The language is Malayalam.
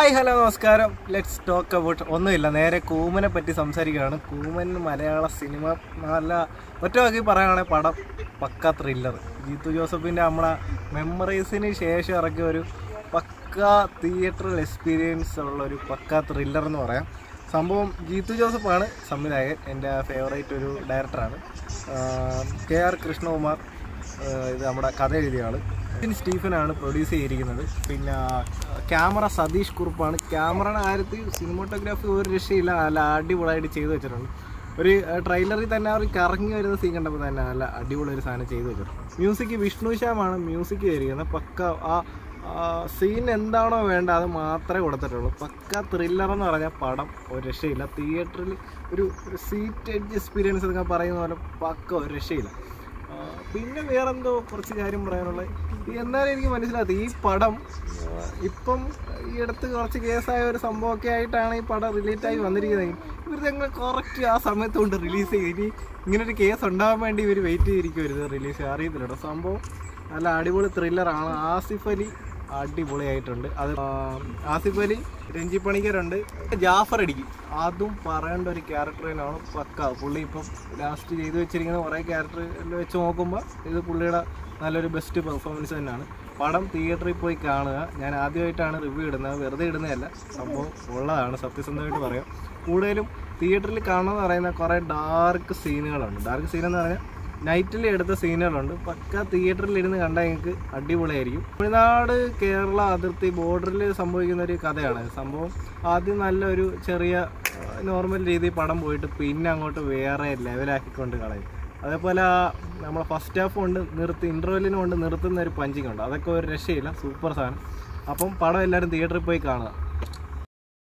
ഹായ് ഹലോ നമസ്കാരം ലെറ്റ്സ് ടോക്ക് അബൌട്ട് ഒന്നുമില്ല നേരെ കൂമനെ പറ്റി സംസാരിക്കുകയാണ് കൂമൻ മലയാള സിനിമ നല്ല ഒറ്റ വാക്കി പറയുകയാണെങ്കിൽ പടം പക്ക ത്രില്ലർ ജീത്തു ജോസഫിൻ്റെ നമ്മളെ മെമ്മറീസിന് ശേഷം ഇറക്കിയ ഒരു പക്ക തിയേറ്ററൽ എക്സ്പീരിയൻസ് ഉള്ള ഒരു പക്ക ത്രില്ലർ എന്ന് പറയാം സംഭവം ജീത്തു ജോസഫാണ് സംവിധായകൻ എൻ്റെ ഫേവറേറ്റ് ഒരു ഡയറക്ടറാണ് കെ ആർ കൃഷ്ണകുമാർ ആഹ് ഇത് നമ്മുടെ കഥ എഴുതിയ ആള് ജിതിൻ സ്റ്റീഫനാണ് പ്രൊഡ്യൂസ് ചെയ്തിരിക്കുന്നത് പിന്നെ ക്യാമറ സതീഷ് കുറുപ്പാണ് ക്യാമറയുടെ കാര്യത്തിൽ സിനിമോട്ടോഗ്രാഫി ഒരു രക്ഷയില്ല നല്ല അടിപൊളിയായിട്ട് ചെയ്തു വെച്ചിട്ടുണ്ട് ഒരു ട്രെയിലറിൽ തന്നെ അവർ കറങ്ങി വരുന്ന സീൻ കണ്ടപ്പോൾ തന്നെ നല്ല അടിപൊളി ഒരു സാധനം ചെയ്തു വെച്ചിട്ടുണ്ട് മ്യൂസിക് വിഷ്ണു ശ്യാമാണ് മ്യൂസിക് ചെയ്തിരിക്കുന്നത് പക്ക ആ സീൻ എന്താണോ വേണ്ട അത് മാത്രമേ കൊടുത്തിട്ടുള്ളൂ പക്ക ത്രില്ലർ എന്ന് പറഞ്ഞാൽ പടം ഒരു രക്ഷയില്ല തിയേറ്ററിൽ ഒരു ഒരു സീറ്റ് എഡ്ജ് എക്സ്പീരിയൻസ് എന്നൊക്കെ പറയുന്ന പോലെ പക്ക ഒരു രക്ഷയില്ല ആ, പിന്നെ വേറെന്തോ കുറച്ച് കാര്യം പറയാനുള്ളത് എന്നാലും എനിക്ക് മനസ്സിലാകത്ത് ഈ പടം ആ, ഇപ്പം ഈ അടുത്ത് കുറച്ച് കേസായ ഒരു സംഭവമൊക്കെ ആയിട്ടാണ് ഈ പടം റിലേറ്റ് ആയി വന്നിരിക്കുന്നത് ഇവർ ഞങ്ങൾ കറക്റ്റ് ആ സമയത്ത് കൊണ്ട് റിലീസ് ചെയ്യും ഇനി ഇങ്ങനെ ഒരു കേസ് ഉണ്ടാകാൻ വേണ്ടി ഇവർ വെയിറ്റ് ചെയ്തിരിക്കുമായിരുന്നു റിലീസ് അറിയത്തില്ല കേട്ടോ സംഭവം നല്ല അടിപൊളി ത്രില്ലറാണ് ആസിഫ് അലി അടിപൊളിയായിട്ടുണ്ട് അത് ആ, ആസിഫ് അലി രഞ്ജി പണിക്കരുണ്ട് ജാഫർ അടിക്കും അതും പറയേണ്ട ഒരു ക്യാരക്ടർ തന്നെയാണ് പക്ക പുള്ളി ഇപ്പം ലാസ്റ്റ് ചെയ്തു വെച്ചിരിക്കുന്ന കുറേ ക്യാരക്ടർ വെച്ച് നോക്കുമ്പോൾ ഇത് പുള്ളിയുടെ നല്ലൊരു ബെസ്റ്റ് പെർഫോമൻസ് തന്നെയാണ് പടം തിയേറ്ററിൽ പോയി കാണുക ഞാൻ ആദ്യമായിട്ടാണ് റിവ്യൂ ഇടുന്നത് വെറുതെ ഇടുന്നതല്ല സംഭവം ഉള്ളതാണ് സത്യസന്ധമായിട്ട് പറയാം കൂടുതലും തിയേറ്ററിൽ കാണുമെന്ന് പറയുന്ന കുറേ ഡാർക്ക് സീനുകളുണ്ട് ഡാർക്ക് സീൻ എന്ന് പറഞ്ഞാൽ നൈറ്റിൽ എടുത്ത സീനുകളുണ്ട് പക്ക തിയേറ്ററിൽ ഇരുന്ന് കണ്ടാൽ നിങ്ങൾക്ക് അടിപൊളിയായിരിക്കും തമിഴ്നാട് കേരള അതിർത്തി ബോർഡറിൽ സംഭവിക്കുന്ന ഒരു കഥയാണ് സംഭവം ആദ്യം നല്ലൊരു ചെറിയ നോർമൽ രീതിയിൽ പടം പോയിട്ട് പിന്നെ അങ്ങോട്ട് വേറെ ലെവലാക്കിക്കൊണ്ട് കളയും അതേപോലെ ആ നമ്മളെ ഫസ്റ്റ് ഹാഫ് കൊണ്ട് നിർത്തി ഇൻ്റർവെല്ലിന് കൊണ്ട് നിർത്തുന്ന ഒരു പഞ്ചിങ് ഉണ്ട് അതൊക്കെ ഒരു രക്ഷയില്ല സൂപ്പർ സാധനം അപ്പം പടം എല്ലാവരും തിയേറ്ററിൽ പോയി കാണുക